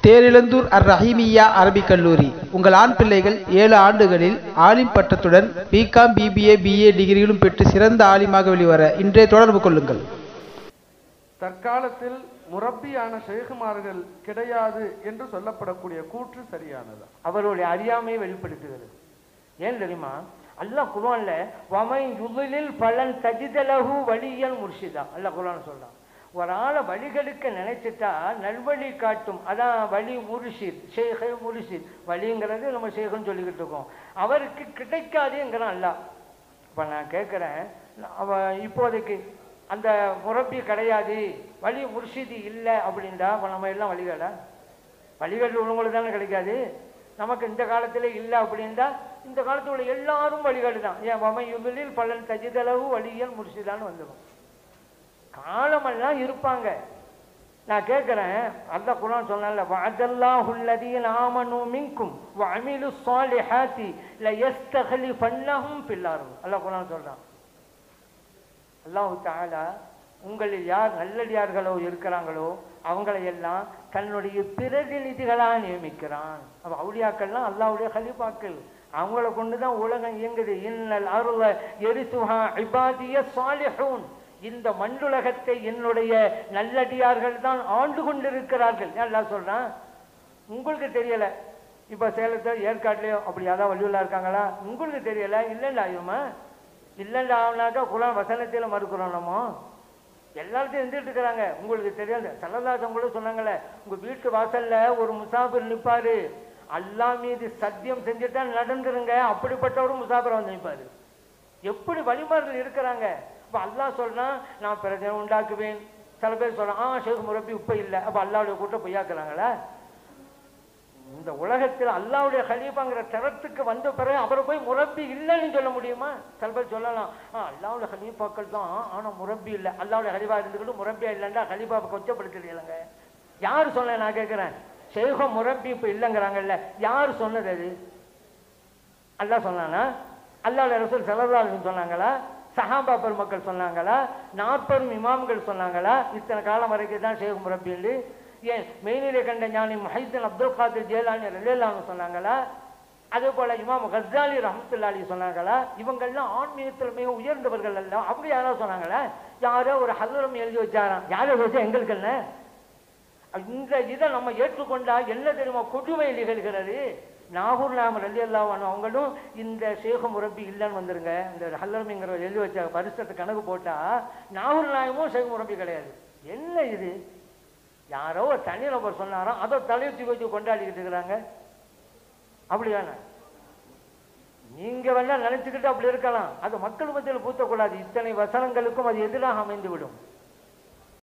தேரிழந்தூர் அர் ரஹீமியா அரபிக் கல்லூரி உங்கள் ஆண் பிள்ளைகள் ஏழு ஆண்டுகளில் ஆலிம் பட்டத்துடன் பிகாம் பிபிஏ பிஏ டிகிரிகளும் பெற்று சிறந்த ஆலிமாக வெளிவர இன்றே தொடர்பு கொள்ளுங்கள் தற்காலத்தில் முரப்பியான ஷேகுமார்கள் கிடையாது என்று சொல்லப்படக்கூடிய கூற்று சரியானதா அவருடைய அறியாமையை வெளிப்படுத்துகிறது ஏன் தெரியுமா அல்லாஹ் குர்ஆன்ல வமை யுதிலில் பலன் தஜிதலஹு வலியல் முர்ஷிதா அல்லாஹ் குர்ஆன் சொல்றான் ஒரு ஆளை வழிகெடுக்க நினைச்சிட்டா நல்வழி காட்டும் அதான் வழி முர்ஷித் ஷேഖ് முர்ஷித் வழிங்கிறது நம்ம ஷேഖ்னு சொல்லிக்கிட்டு இருக்கோம் அவருக்கு கிடைக்காதுங்கிறான் அல்லாஹ் இப்போ நான் கேட்குறேன் அவ இப்போதைக்கு அந்த முரப்பி கிடையாது வழி முர்ஷிதி இல்லை அப்படின்டா அப்போ நம்ம எல்லாம் வழிகாடா வழிகாட்டு உள்ளவங்களுக்கு தானே கிடைக்காது நமக்கு இந்த காலத்துல இல்லை அப்படின்டா இந்த காலத்துல உள்ள எல்லாரும் வழிகாடு தான் ஏன் வமையுகளில் பலன் தஜிதளவு வழியல் முர்ஷிதான்னு வந்துடும் காலமெல்லாம் இருப்பாங்க நான் கேட்குறேன் அந்த குரான் சொன்னால வஅதல்லாஹு அல்லதீன ஆமனு மின்கும் வஅமிலு ஸாலிஹாத்தி லயஸ்தக்லிஃபன்னஹும் ஃபில் அர்த் அல்லாஹ் குரான் சொல்றான் அல்லாஹ் தஆலா உங்களில் யார் நல்லடியார்களோ இருக்கிறாங்களோ அவங்களை எல்லாம் தன்னுடைய பிரதிநிதிகளாக நியமிக்கிறான் அப்ப அவுளியாக்கள்லாம் அல்லாஹ்வுடைய கலிபாக்கள் அவங்கள கொண்டு தான் உலகம் இயங்குது இன்னல் அருள எரிசுஹா இபாதிய சாலிஹூன் இந்த மண்ணுலகத்தை என்னுடைய நல்லடியார்கள் தான் ஆண்டு கொண்டிருக்கிறார்கள் எல்லாம் சொல்றான் உங்களுக்கு தெரியல இப்ப சேலத்தை ஏற்காட்டுலயோ அப்படி யாராவது வள்ளுவலா இருக்காங்களா உங்களுக்கு தெரியல இல்லைல்ல ஆயுமா இல்லைல்ல ஆகுனாக்கா குலாம் வசனத்தில மறுக்கிறோம் நம்ம எல்லாத்தையும் இருந்துட்டு இருக்கிறாங்க உங்களுக்கு தெரியாது சல்லல்லாசம் கூட சொன்னாங்களே உங்க வீட்டு வாசல்ல ஒரு முசாஃபிர் நிப்பாரு அல்லாஹ் மீது சத்தியம் செஞ்சுட்டா நடந்துருங்க அப்படிப்பட்டவரும் முசாஃபிர் வந்து நிற்பாரு எப்படி வழிமார்கள் இருக்கிறாங்க இப்போ அல்லாஹ் சொல்றான் நான் பிரச்சனை உண்டாக்குவேன் சில பேர் சொல்றான் ஆ ஷேக் முரப்பி உப்ப இல்லை அப்போ அல்லாவுடைய கூட்டம் பொய்யாக்குறாங்களா இந்த உலகத்தில் அல்லாவுடைய ஹலீஃபாங்கிற தரத்துக்கு வந்த பிறகு அவரை போய் முரப்பி இல்லைன்னு சொல்ல முடியுமா சில பேர் சொல்லலாம் ஆ அல்லாவுடைய ஹலீஃபாக்கள் தான் ஆனா முரப்பி இல்லை அல்லாவுடைய ஹலீஃபா இருந்துக்கிட்டு முரப்பியா இல்லைன்னா ஹலீஃபாவை கொச்சப்படுத்துறீங்களங்க யார் சொன்ன நான் கேட்குறேன் ஷேகம் முரப்பி இப்போ இல்லைங்கிறாங்கல்ல யார் சொன்னது அது அல்லாஹ் சொன்னானா அல்லாவுடைய ரசூல் செலவாளன் சொன்னாங்களா சஹாபா பெருமக்கள் சொன்னாங்களா நாற்பெரும் இமாம்கள் சொன்னாங்களா இத்தனை காலம் வரைக்கும் தான் ஷேக் முரப்பின்னு ஏன் மெய்நிலை கண்ட ஞானி முஹைத்தன் அப்துல் காதிர் ஜேலானி ரலியல்லான்னு சொன்னாங்களா அதே போல இமாம் கஸ்ஸாலி ரஹமத்துல்லாலி சொன்னாங்களா இவங்கெல்லாம் ஆன்மீகத்தில் மிக உயர்ந்தவர்கள் அல்ல அப்படி யாராவது சொன்னாங்களா யாரோ ஒரு ஹல்லம் எழுதி வச்சாராம் யாரோ வச்சா எங்களுக்கு என்ன இந்த இதை நம்ம ஏற்றுக்கொண்டா என்ன தெரியுமா கொடுமை நிகழ்கிறது நாகூர் நாம ரலி அல்லாவானோ அவங்களும் இந்த ஷேக முரப்பி இல்லைன்னு வந்துருங்க இந்த ஹல்லமிங்கிற எழுதி வச்ச பரிசத்தை கணக்கு போட்டா நாகூர் நாயமும் ஷேக் முரப்பி கிடையாது என்ன இது யாரோ ஒரு தனி நபர் சொன்னாராம் அதை தலையெழுத்தி வச்சு கொண்டாடிக்கிட்டு இருக்கிறாங்க அப்படிதானே நீங்க வேணா நினைச்சுக்கிட்டு அப்படி இருக்கலாம் அது மக்கள் மத்தியில் பூத்தக்கூடாது இத்தனை வசனங்களுக்கும் அது எதிராக அமைந்து விடும்